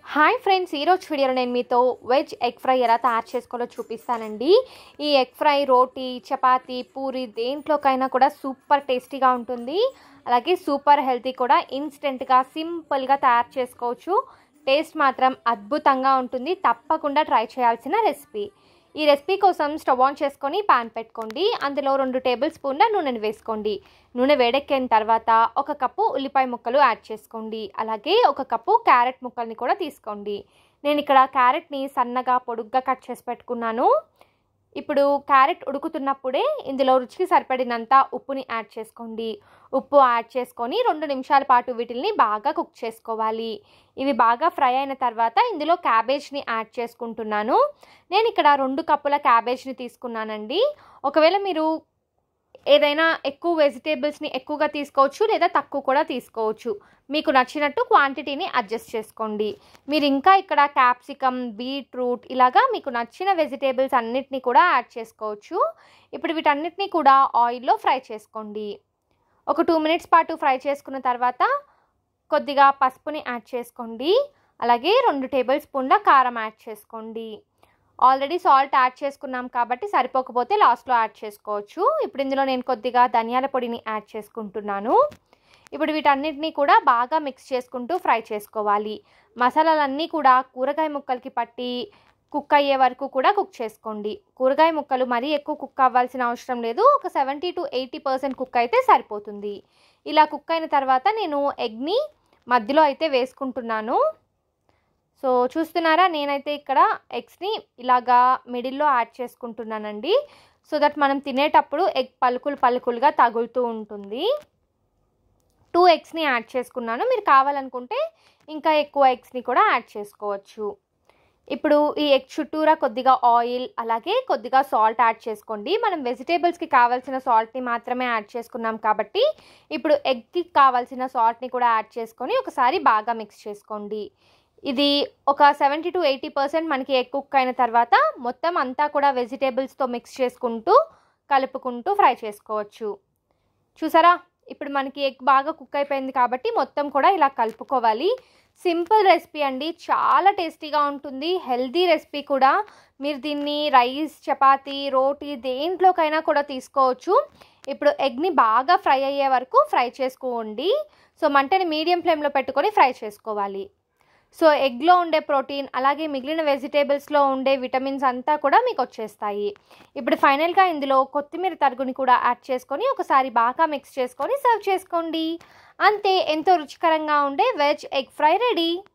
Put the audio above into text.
hi friends ఈరోజు వీడియోలో నేను మీతో వెజ్ ఎగ్ ఫ్రై ఎలా తయారు చేసుకోవాలో చూపిస్తానండి ఈ ఎగ్ ఫ్రై రోటీ చపాతీ పూరి దేంట్లోకైనా కూడా సూపర్ టేస్టీగా ఉంటుంది అలాగే సూపర్ హెల్తీ కూడా ఇన్స్టెంట్గా సింపుల్గా తయారు చేసుకోవచ్చు టేస్ట్ మాత్రం అద్భుతంగా ఉంటుంది తప్పకుండా ట్రై చేయాల్సిన రెసిపీ ఈ రెసిపీ కోసం స్టవ్ ఆన్ చేసుకొని పాన్ పెట్టుకోండి అందులో రెండు టేబుల్ స్పూన్ల నూనెను వేసుకోండి నూనె వేడెక్కిన తర్వాత ఒక కప్పు ఉల్లిపాయ ముక్కలు యాడ్ చేసుకోండి అలాగే ఒక కప్పు క్యారెట్ ముక్కల్ని కూడా తీసుకోండి నేను ఇక్కడ క్యారెట్ని సన్నగా పొడుగ్గా కట్ చేసి పెట్టుకున్నాను ఇప్పుడు క్యారెట్ ఉడుకుతున్నప్పుడే ఇందులో రుచికి సరిపడినంత ఉప్పుని యాడ్ చేసుకోండి ఉప్పు యాడ్ చేసుకొని రెండు నిమిషాల పాటు వీటిని బాగా కుక్ చేసుకోవాలి ఇవి బాగా ఫ్రై అయిన తర్వాత ఇందులో క్యాబేజ్ని యాడ్ చేసుకుంటున్నాను నేను ఇక్కడ రెండు కప్పుల క్యాబేజ్ని తీసుకున్నానండి ఒకవేళ మీరు ఏదైనా ఎక్కువ వెజిటేబుల్స్ని ఎక్కువగా తీసుకోవచ్చు లేదా తక్కువ కూడా తీసుకోవచ్చు మీకు నచ్చినట్టు క్వాంటిటీని అడ్జస్ట్ చేసుకోండి మీరు ఇంకా ఇక్కడ క్యాప్సికమ్ బీట్రూట్ ఇలాగా మీకు నచ్చిన వెజిటేబుల్స్ అన్నిటినీ కూడా యాడ్ చేసుకోవచ్చు ఇప్పుడు వీటన్నిటినీ కూడా ఆయిల్లో ఫ్రై చేసుకోండి ఒక టూ మినిట్స్ పాటు ఫ్రై చేసుకున్న తర్వాత కొద్దిగా పసుపుని యాడ్ చేసుకోండి అలాగే రెండు టేబుల్ స్పూన్ల కారం యాడ్ చేసుకోండి ఆల్రెడీ సాల్ట్ యాడ్ చేసుకున్నాం కాబట్టి సరిపోకపోతే లాస్ట్లో యాడ్ చేసుకోవచ్చు ఇప్పుడు ఇందులో నేను కొద్దిగా ధనియాల పొడిని యాడ్ చేసుకుంటున్నాను ఇప్పుడు వీటన్నిటినీ కూడా బాగా మిక్స్ చేసుకుంటూ ఫ్రై చేసుకోవాలి మసాలాలన్నీ కూడా కూరగాయ ముక్కలకి పట్టి కుక్ అయ్యే వరకు కూడా కుక్ చేసుకోండి కూరగాయ ముక్కలు మరీ ఎక్కువ కుక్ అవ్వాల్సిన అవసరం లేదు ఒక seventy to eighty percent cook అయితే సరిపోతుంది ఇలా కుక్ అయిన తర్వాత నేను ఎగ్ని మధ్యలో అయితే వేసుకుంటున్నాను సో చూస్తున్నారా నేనైతే ఇక్కడ ఎగ్స్ని ఇలాగా మిడిల్లో యాడ్ చేసుకుంటున్నానండి సో దట్ మనం తినేటప్పుడు ఎగ్ పలుకులు పలుకులుగా తగులుతూ ఉంటుంది టూ ఎగ్స్ని యాడ్ చేసుకున్నాను మీరు కావాలనుకుంటే ఇంకా ఎక్కువ ఎగ్స్ని కూడా యాడ్ చేసుకోవచ్చు ఇప్పుడు ఈ ఎగ్ చుట్టూరా కొద్దిగా ఆయిల్ అలాగే కొద్దిగా సాల్ట్ యాడ్ చేసుకోండి మనం వెజిటేబుల్స్కి కావాల్సిన సాల్ట్ని మాత్రమే యాడ్ చేసుకున్నాం కాబట్టి ఇప్పుడు ఎగ్కి కావాల్సిన సాల్ట్ని కూడా యాడ్ చేసుకొని ఒకసారి బాగా మిక్స్ చేసుకోండి ఇది ఒక సెవెంటీ టు ఎయిటీ పర్సెంట్ మనకి ఎగ్ కుక్ అయిన తర్వాత మొత్తం అంతా కూడా వెజిటేబుల్స్తో మిక్స్ చేసుకుంటూ కలుపుకుంటూ ఫ్రై చేసుకోవచ్చు చూసారా ఇప్పుడు మనకి ఎగ్ బాగా కుక్ అయిపోయింది కాబట్టి మొత్తం కూడా ఇలా కలుపుకోవాలి సింపుల్ రెసిపీ అండి చాలా టేస్టీగా ఉంటుంది హెల్దీ రెసిపీ కూడా మీరు దీన్ని రైస్ చపాతీ రోటీ దేంట్లోకైనా కూడా తీసుకోవచ్చు ఇప్పుడు ఎగ్ని బాగా ఫ్రై అయ్యే వరకు ఫ్రై చేసుకోండి సో మంటని మీడియం ఫ్లేమ్లో పెట్టుకొని ఫ్రై చేసుకోవాలి సో ఎగ్లో ఉండే ప్రోటీన్ అలాగే మిగిలిన వెజిటేబుల్స్లో ఉండే విటమిన్స్ అంతా కూడా మీకు వచ్చేస్తాయి ఇప్పుడు ఫైనల్గా ఇందులో కొత్తిమీర తరుగుని కూడా యాడ్ చేసుకొని ఒకసారి బాగా మిక్స్ చేసుకొని సర్వ్ చేసుకోండి అంతే ఎంతో రుచికరంగా ఉండే వెజ్ ఎగ్ ఫ్రై రెడీ